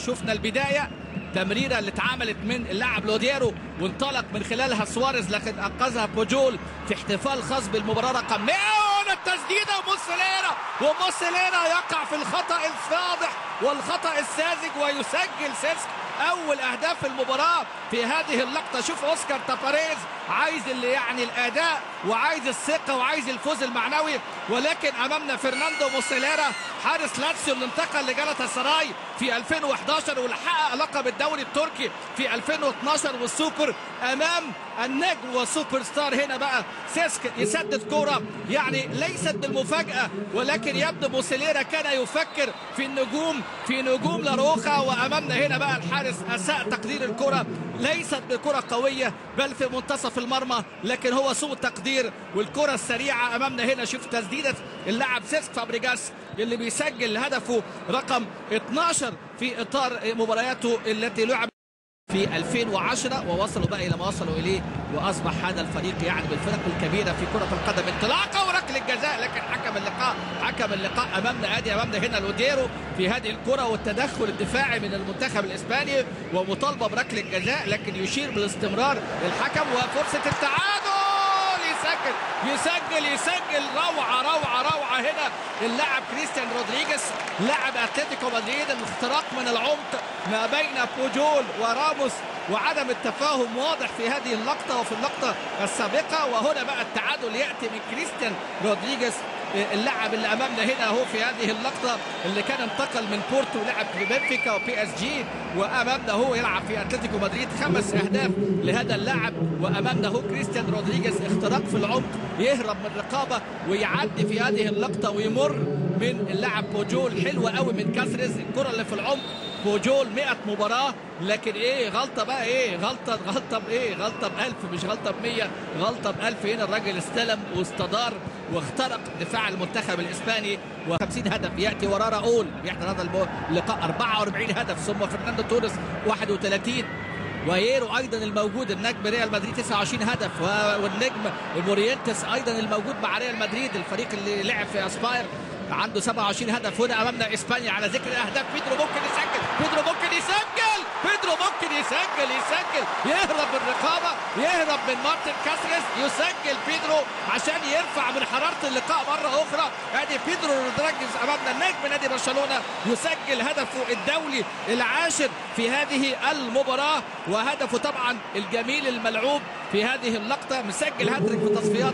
شفنا البدايه تمريره اللي اتعملت من اللاعب لوديرو وانطلق من خلالها سواريز لكن انقذها بوجول في احتفال خاص بالمباراه رقم 100 هنا التسديده وموسيليرا وموسيليرا يقع في الخطا الفاضح والخطا الساذج ويسجل سيسك اول اهداف المباراه في هذه اللقطه شوف اوسكار تافاريز عايز اللي يعني الاداء وعايز الثقه وعايز الفوز المعنوي ولكن امامنا فرناندو موسيليرا حارس لاتسيو اللي انتقل لجالاتا سراي في 2011 واللي حقق لقب الدوري التركي في 2012 والسوبر امام النجم والسوبر ستار هنا بقى سيسك يسدد كوره يعني ليست بالمفاجاه ولكن يبدو موسيليرا كان يفكر في النجوم في نجوم لاروخا وامامنا هنا بقى الحارس اساء تقدير الكره ليست بكره قويه بل في منتصف المرمى لكن هو سوء تقدير والكره السريعه امامنا هنا شوف تسديده اللاعب سيسك فابريجاس اللي بيسجل هدفه رقم 12 في اطار مبارياته التي لعب في 2010 ووصلوا بقى الى ما وصلوا اليه واصبح هذا الفريق يعني بالفرق الكبيره في كره القدم انطلاقه وركله الجزاء لكن حكم اللقاء حكم اللقاء امامنا ادي امامنا هنا لوديرو في هذه الكره والتدخل الدفاعي من المنتخب الاسباني ومطالبه بركله الجزاء لكن يشير بالاستمرار الحكم وفرصه التعادل يسجل يسجل يسجل روعه روعه روعه هنا اللاعب كريستيان رودريجيز لاعب اتلتيكو مدريد الاختراق من العمق ما بين بوجول وراموس وعدم التفاهم واضح في هذه اللقطه وفي اللقطه السابقه وهنا بقى التعادل ياتي من كريستيان رودريجيز اللاعب اللي امامنا هنا اهو في هذه اللقطه اللي كان انتقل من بورتو ولعب في بنفيكا وبي اس جي وامامنا هو يلعب في اتلتيكو مدريد خمس اهداف لهذا اللاعب وامامنا هو كريستيان رودريجيز اختراق في العمق يهرب من الرقابه ويعدي في هذه اللقطه ويمر من اللاعب بوجول حلوه قوي من كاسريز الكره اللي في العمق بوجول 100 مباراه لكن ايه غلطه بقى ايه غلطه غلطه بايه غلطه ب 1000 مش غلطه ب 100 غلطه ب 1000 هنا الراجل استلم واستدار واخترق دفاع المنتخب الاسباني و50 هدف ياتي وراه راؤول يحضر هذا اللقاء 44 هدف ثم فرناندو توريس 31 وييرو ايضا الموجود النجم ريال مدريد 29 هدف والنجم مورينتس ايضا الموجود مع ريال مدريد الفريق اللي لعب في اسباير عنده 27 هدف هنا امامنا اسبانيا على ذكر الاهداف بيدرو ممكن يسجل بيدرو ممكن يسجل بيدرو ممكن يسجل يسجل يهرب من الرقابه يهرب من مارتن كاسريس يسجل بيدرو عشان يرفع من حراره اللقاء مره اخرى ادي بيدرو رودريجيز امامنا النجم نادي برشلونه يسجل هدفه الدولي العاشر في هذه المباراه وهدفه طبعا الجميل الملعوب في هذه اللقطه مسجل هاتريك في تصفيات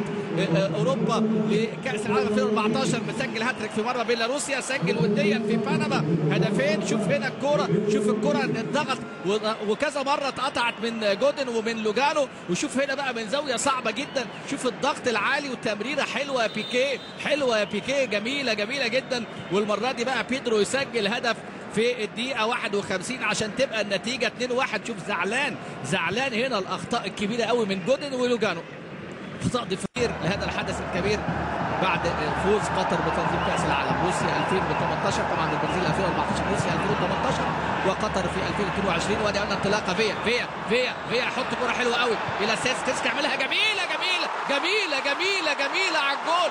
اوروبا لكاس العالم 2014 مسجل هاتريك في مره بيلاروسيا سجل وديا في بنما هدفين شوف هنا الكوره شوف الكوره اتضغط وكذا مره اتقطعت من جودن ومن لوجانو وشوف هنا بقى من زاويه صعبه جدا شوف الضغط العالي وتمريره حلوه يا بيكيه حلوه يا بيكيه جميله جميله جدا والمره دي بقى بيدرو يسجل هدف في الدقيقة 51 عشان تبقى النتيجة 2-1 شوف زعلان زعلان هنا الأخطاء الكبيرة قوي من جودن ولوجانو أخطاء دفاعية لهذا الحدث الكبير بعد فوز قطر بتنظيم كأس العالم روسيا 2018 طبعا البرازيل 2014 روسيا 2018 وقطر في 2022 وادي عندنا انطلاقه فيا فيا فيا فيا حط كرة حلوة قوي إلى سيس تسك يعملها جميلة جميلة جميلة جميلة جميلة على الجول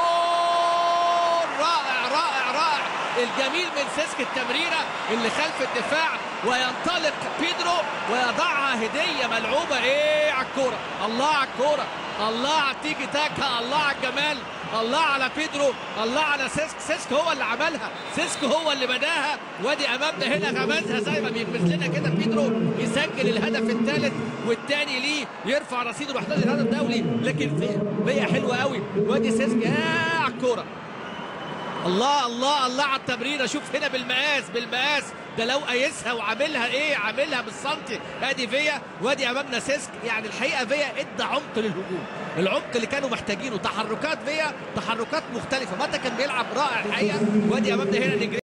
جول رائع رائع رائع الجميل من سيسك التمريره اللي خلف الدفاع وينطلق بيدرو ويضعها هديه ملعوبه ايه على الكوره الله على الكوره الله على التيكي تاكا الله على الجمال الله على بيدرو الله على سيسك سيسك هو اللي عملها سيسك هو اللي بداها وادي امامنا هنا غمزها زي ما بيغمز لنا كده بيدرو يسجل الهدف الثالث والثاني ليه يرفع رصيد ال 11 هدف دولي لكن فيها حلوه قوي وادي سيسك يا على الكوره الله الله الله على التمريره شوف هنا بالمقاس بالمقاس ده لو قايسها وعاملها ايه عاملها بالسنتي ادي فيا وادي امامنا سيسك يعني الحقيقه فيا ادى عمق للهجوم العمق اللي كانوا محتاجينه تحركات فيا تحركات مختلفه متى كان بيلعب رائع الحقيقه وادي امامنا هنا نجري